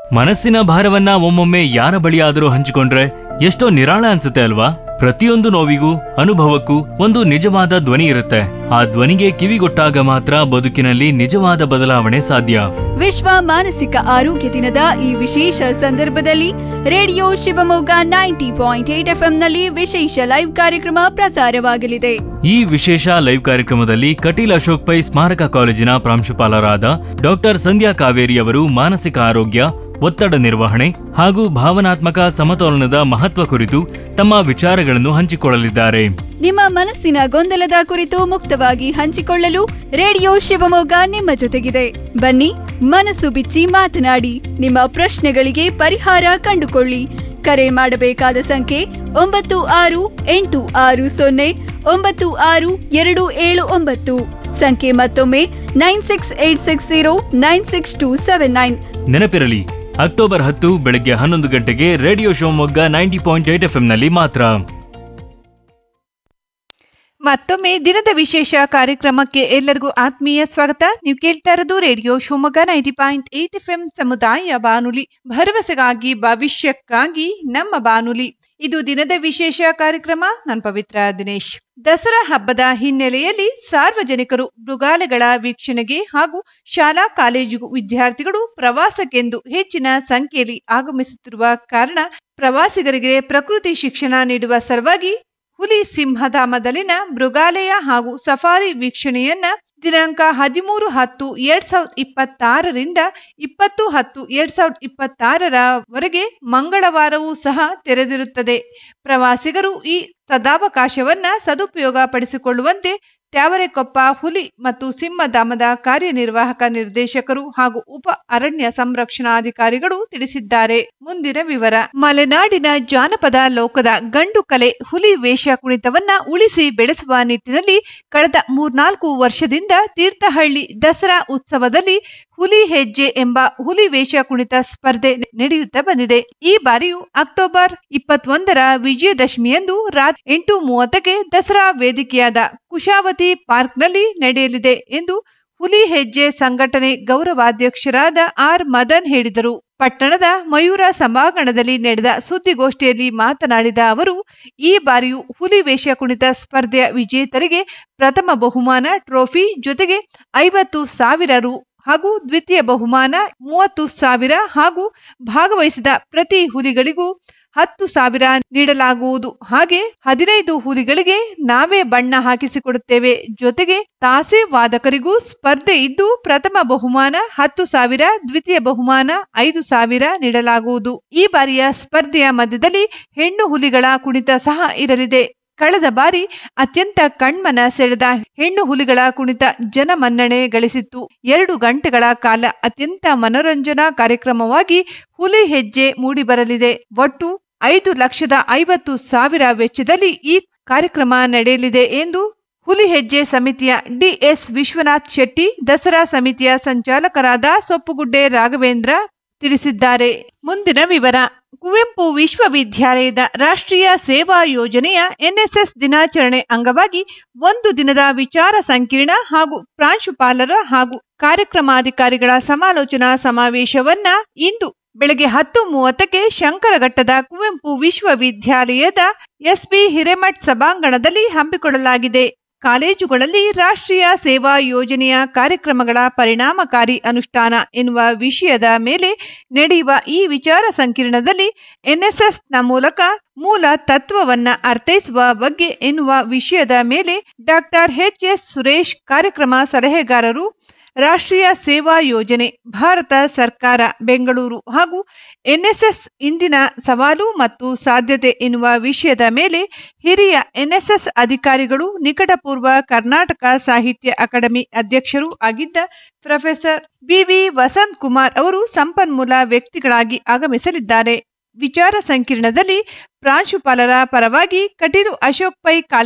ಮನಸ್ಸಿನ ಭಾರವನ್ನ ಒಮ್ಮೊಮ್ಮೆ ಯಾರ ಬಳಿಯಾದರೂ ಹಂಚಿಕೊಂಡ್ರೆ ಎಷ್ಟೋ ನಿರಾಳ ಅನ್ಸುತ್ತೆ ಅಲ್ವಾ ಪ್ರತಿಯೊಂದು ನೋವಿಗೂ ಅನುಭವಕ್ಕೂ ಒಂದು ನಿಜವಾದ ಧ್ವನಿ ಇರುತ್ತೆ ಆ ಧ್ವನಿಗೆ ಕಿವಿಗೊಟ್ಟಾಗ ಮಾತ್ರ ಬದುಕಿನಲ್ಲಿ ನಿಜವಾದ ಬದಲಾವಣೆ ಸಾಧ್ಯ ವಿಶ್ವ ಮಾನಸಿಕ ಆರೋಗ್ಯ ದಿನದ ಈ ವಿಶೇಷ ಸಂದರ್ಭದಲ್ಲಿ radio Shivamogga ninety point eight ನಲ್ಲಿ ವಿಶೇಷ ಲೈವ್ ಕಾರ್ಯಕ್ರಮ ಪ್ರಸಾರವಾಗಲಿದೆ ಈ ವಿಶೇಷ ಲೈವ್ ಕಾರ್ಯಕ್ರಮದಲ್ಲಿ ಕಟೀಲ್ ಅಶೋಕ್ ಪೈ ಸ್ಮಾರಕ ಕಾಲೇಜಿನ ಪ್ರಾಂಶುಪಾಲರಾದ ಡಾಕ್ಟರ್ ಸಂಧ್ಯಾ ಕಾವೇರಿ ಅವರು ಮಾನಸಿಕ ಆರೋಗ್ಯ ಒತ್ತಡ ನಿರ್ವಹಣೆ ಹಾಗೂ ಭಾವನಾತ್ಮಕ ಸಮತೋಲನದ ಮಹತ್ವ ಕುರಿತು ತಮ್ಮ ವಿಚಾರಗಳನ್ನು ಹಂಚಿಕೊಳ್ಳಲಿದ್ದಾರೆ ನಿಮ್ಮ ಮನಸ್ಸಿನ ಗೊಂದಲದ ಕುರಿತು ಮುಕ್ತವಾಗಿ ಹಂಚಿಕೊಳ್ಳಲು ರೇಡಿಯೋ ಶಿವಮೊಗ್ಗ ನಿಮ್ಮ ಜೊತೆಗಿದೆ ಬನ್ನಿ ಮನಸ್ಸು ಬಿಚ್ಚಿ ಮಾತನಾಡಿ ನಿಮ್ಮ ಪ್ರಶ್ನೆಗಳಿಗೆ ಪರಿಹಾರ ಕಂಡುಕೊಳ್ಳಿ ಕರೆ ಮಾಡಬೇಕಾದ ಸಂಖ್ಯೆ ಒಂಬತ್ತು ಆರು ಎಂಟು ಆರು ಸೊನ್ನೆ ಒಂಬತ್ತು ಆರು ಎರಡು ಏಳು ಒಂಬತ್ತು ಸಂಖ್ಯೆ ಮತ್ತೊಮ್ಮೆ nine six eight six zero nine six two seven nine ನೆನಪಿರಲಿ ಅಕ್ಟೋಬರ್ ಹತ್ತು ಬೆಳಗ್ಗೆ ಹನ್ನೊಂದು ಗಂಟೆಗೆ radio Shivamogga ninety point eight ನಲ್ಲಿ ಮಾತ್ರ ಮತ್ತೊಮ್ಮೆ ದಿನದ ವಿಶೇಷ ಕಾರ್ಯಕ್ರಮಕ್ಕೆ ಎಲ್ಲರಿಗೂ ಆತ್ಮೀಯ ಸ್ವಾಗತ ನೀವು ಕೇಳ್ತಾ ಇರೋದು radio Shivamogga ninety point eight FM ಎಂ ಸಮುದಾಯ ಬಾನುಲಿ ಭರವಸೆಗಾಗಿ ಭವಿಷ್ಯಕ್ಕಾಗಿ ನಮ್ಮ ಬಾನುಲಿ ಇದು ದಿನದ ವಿಶೇಷ ಕಾರ್ಯಕ್ರಮ ನಾನು ಪವಿತ್ರ ದಿನೇಶ್ ದಸರಾ ಹಬ್ಬದ ಹಿನ್ನೆಲೆಯಲ್ಲಿ ಸಾರ್ವಜನಿಕರು ಮೃಗಾಲಯಗಳ ವೀಕ್ಷಣೆಗೆ ಹಾಗೂ ಶಾಲಾ ಕಾಲೇಜು ವಿದ್ಯಾರ್ಥಿಗಳು ಪ್ರವಾಸಕ್ಕೆಂದು ಹೆಚ್ಚಿನ ಸಂಖ್ಯೆಯಲ್ಲಿ ಆಗಮಿಸುತ್ತಿರುವ ಕಾರಣ ಪ್ರವಾಸಿಗರಿಗೆ ಪ್ರಕೃತಿ ಶಿಕ್ಷಣ ನೀಡುವ ಸಲುವಾಗಿ ಹುಲಿ ಸಿಂಹಧಾಮದಲ್ಲಿನ ಮೃಗಾಲಯ ಹಾಗೂ ಸಫಾರಿ ವೀಕ್ಷಣೆಯನ್ನ ದಿನಾಂಕ ಹದಿಮೂರು ಹತ್ತು ಎರಡ್ ಸಾವಿರದ ಇಪ್ಪತ್ತಾರರಿಂದ ಇಪ್ಪತ್ತು ಹತ್ತು ಎರಡ್ ಸಾವಿರದ ಇಪ್ಪತ್ತಾರರವರೆಗೆ ಮಂಗಳವಾರವೂ ಸಹ ತೆರೆದಿರುತ್ತದೆ ಪ್ರವಾಸಿಗರು ಈ ಸದಾವಕಾಶವನ್ನ ಸದುಪಯೋಗ ಪಡಿಸಿಕೊಳ್ಳುವಂತೆ ತ್ಯಾವರೆಕೊಪ್ಪ ಹುಲಿ ಮತ್ತು ಸಿಂಹಧಾಮದ ಕಾರ್ಯನಿರ್ವಾಹಕ ನಿರ್ದೇಶಕರು ಹಾಗೂ ಉಪ ಅರಣ್ಯ ಸಂರಕ್ಷಣಾಧಿಕಾರಿಗಳು ತಿಳಿಸಿದ್ದಾರೆ ಮುಂದಿನ ವಿವರ ಮಲೆನಾಡಿನ ಜಾನಪದ ಲೋಕದ ಗಂಡು ಕಲೆ ಹುಲಿ ವೇಷ ಕುಣಿತವನ್ನ ಉಳಿಸಿ ಬೆಳೆಸುವ ನಿಟ್ಟಿನಲ್ಲಿ ಕಳೆದ ಮೂರ್ನಾಲ್ಕು ವರ್ಷದಿಂದ ತೀರ್ಥಹಳ್ಳಿ ದಸರಾ ಉತ್ಸವದಲ್ಲಿ ಹುಲಿ ಹೆಜ್ಜೆ ಎಂಬ ಹುಲಿ ವೇಷ ಕುಣಿತ ಸ್ಪರ್ಧೆ ನಡೆಯುತ್ತಾ ಬಂದಿದೆ ಈ ಬಾರಿಯೂ ಅಕ್ಟೋಬರ್ ಇಪ್ಪತ್ತೊಂದರ ವಿಜಯದಶಮಿಯಂದು ರಾತ್ರಿ ಎಂಟು ಮೂವತ್ತಕ್ಕೆ ದಸರಾ ವೇದಿಕೆಯಾದ ಕುಶಾವತಿ ಪಾರ್ಕ್ನಲ್ಲಿ ನಡೆಯಲಿದೆ ಎಂದು ಹುಲಿ ಹೆಜ್ಜೆ ಸಂಘಟನೆ ಗೌರವಾಧ್ಯಕ್ಷರಾದ ಆರ್ ಮದನ್ ಹೇಳಿದರು ಪಟ್ಟಣದ ಮಯೂರ ಸಭಾಂಗಣದಲ್ಲಿ ನಡೆದ ಸುದ್ದಿಗೋಷ್ಠಿಯಲ್ಲಿ ಮಾತನಾಡಿದ ಅವರು ಈ ಬಾರಿಯೂ ಹುಲಿ ವೇಷ ಕುಣಿತ ಸ್ಪರ್ಧೆಯ ವಿಜೇತರಿಗೆ ಪ್ರಥಮ ಬಹುಮಾನ ಟ್ರೋಫಿ ಜೊತೆಗೆ ಐವತ್ತು ಸಾವಿರ ರು ಹಾಗೂ ದ್ವಿತೀಯ ಬಹುಮಾನ ಮೂವತ್ತು ಸಾವಿರ ಹಾಗೂ ಭಾಗವಹಿಸಿದ ಪ್ರತಿ ಹುಲಿಗಳಿಗೂ ಹತ್ತು ಸಾವಿರ ನೀಡಲಾಗುವುದು ಹಾಗೆ ಹದಿನೈದು ಹುಲಿಗಳಿಗೆ ನಾವೇ ಬಣ್ಣ ಹಾಕಿಸಿಕೊಡುತ್ತೇವೆ ಜೊತೆಗೆ ತಾಸೆ ವಾದಕರಿಗೂ ಸ್ಪರ್ಧೆ ಇದ್ದು ಪ್ರಥಮ ಬಹುಮಾನ ಹತ್ತು ಸಾವಿರ ದ್ವಿತೀಯ ಬಹುಮಾನ ಐದು ಸಾವಿರ ನೀಡಲಾಗುವುದು ಈ ಬಾರಿಯ ಸ್ಪರ್ಧೆಯ ಮಧ್ಯದಲ್ಲಿ ಹೆಣ್ಣು ಹುಲಿಗಳ ಕುಣಿತ ಸಹ ಇರಲಿದೆ ಕಳೆದ ಬಾರಿ ಅತ್ಯಂತ ಕಣ್ಮನ ಸೆಳೆದ ಹೆಣ್ಣು ಹುಲಿಗಳ ಕುಣಿತ ಜನಮನ್ನಣೆ ಗಳಿಸಿತ್ತು ಎರಡು ಗಂಟೆಗಳ ಕಾಲ ಅತ್ಯಂತ ಮನೋರಂಜನಾ ಕಾರ್ಯಕ್ರಮವಾಗಿ ಹುಲಿ ಹೆಜ್ಜೆ ಮೂಡಿಬರಲಿದೆ ಒಟ್ಟು ಐದು ಲಕ್ಷದ ಐವತ್ತು ಸಾವಿರ ವೆಚ್ಚದಲ್ಲಿ ಈ ಕಾರ್ಯಕ್ರಮ ನಡೆಯಲಿದೆ ಎಂದು ಹುಲಿ ಹೆಜ್ಜೆ ಸಮಿತಿಯ ಡಿಎಸ್ ವಿಶ್ವನಾಥ್ ಶೆಟ್ಟಿ ದಸರಾ ಸಮಿತಿಯ ಸಂಚಾಲಕರಾದ ಸೊಪ್ಪುಗುಡ್ಡೆ ರಾಘವೇಂದ್ರ ತಿಳಿಸಿದ್ದಾರೆ ಮುಂದಿನ ವಿವರ ಕುವೆಂಪು ವಿಶ್ವವಿದ್ಯಾಲಯದ ರಾಷ್ಟ್ರೀಯ ಸೇವಾ ಯೋಜನೆಯ ಎನ್ಎಸ್ಎಸ್ ದಿನಾಚರಣೆ ಅಂಗವಾಗಿ ಒಂದು ದಿನದ ವಿಚಾರ ಸಂಕಿರಣ ಹಾಗೂ ಪ್ರಾಂಶುಪಾಲರ ಹಾಗೂ ಕಾರ್ಯಕ್ರಮಾಧಿಕಾರಿಗಳ ಸಮಾಲೋಚನಾ ಸಮಾವೇಶವನ್ನ ಇಂದು ಬೆಳಗ್ಗೆ ಹತ್ತು ಮೂವತ್ತಕ್ಕೆ ಶಂಕರಘಟ್ಟದ ಕುವೆಂಪು ವಿಶ್ವವಿದ್ಯಾಲಯದ ಎಸ್ಬಿ ಹಿರೇಮಠ್ ಸಭಾಂಗಣದಲ್ಲಿ ಹಮ್ಮಿಕೊಳ್ಳಲಾಗಿದೆ ಕಾಲೇಜುಗಳಲ್ಲಿ ರಾಷ್ಟ್ರೀಯ ಸೇವಾ ಯೋಜನೆಯ ಕಾರ್ಯಕ್ರಮಗಳ ಪರಿಣಾಮಕಾರಿ ಅನುಷ್ಠಾನ ಎನ್ನುವ ವಿಷಯದ ಮೇಲೆ ನಡೆಯುವ ಈ ವಿಚಾರ ಸಂಕಿರಣದಲ್ಲಿ ಎನ್ಎಸ್ಎಸ್ನ ಮೂಲಕ ಮೂಲ ತತ್ವವನ್ನ ಅರ್ಥೈಸುವ ಬಗ್ಗೆ ಎನ್ನುವ ವಿಷಯದ ಮೇಲೆ ಡಾಕ್ಟರ್ ಎಚ್ ಎಸ್ ಸುರೇಶ್ ಕಾರ್ಯಕ್ರಮ ಸಲಹೆಗಾರರು ರಾಷ್ಟ್ರೀಯ ಸೇವಾ ಯೋಜನೆ ಭಾರತ ಸರ್ಕಾರ ಬೆಂಗಳೂರು ಹಾಗೂ ಎನ್ಎಸ್ಎಸ್ ಇಂದಿನ ಸವಾಲು ಮತ್ತು ಸಾಧ್ಯತೆ ಎನ್ನುವ ವಿಷಯದ ಮೇಲೆ ಹಿರಿಯ ಎನ್ಎಸ್ಎಸ್ ಅಧಿಕಾರಿಗಳು ನಿಕಟಪೂರ್ವ ಕರ್ನಾಟಕ ಸಾಹಿತ್ಯ ಅಕಾಡೆಮಿ ಅಧ್ಯಕ್ಷರೂ ಆಗಿದ್ದ ಪ್ರೊಫೆಸರ್ ಬಿವಿ ವಸಂತ್ ಕುಮಾರ್ ಅವರು ಸಂಪನ್ಮೂಲ ವ್ಯಕ್ತಿಗಳಾಗಿ ಆಗಮಿಸಲಿದ್ದಾರೆ ವಿಚಾರ ಸಂಕಿರಣದಲ್ಲಿ ಪ್ರಾಂಶುಪಾಲರ ಪರವಾಗಿ ಕಟೀಲು ಅಶೋಕ್ ಪೈ ಕಾಲೇಜು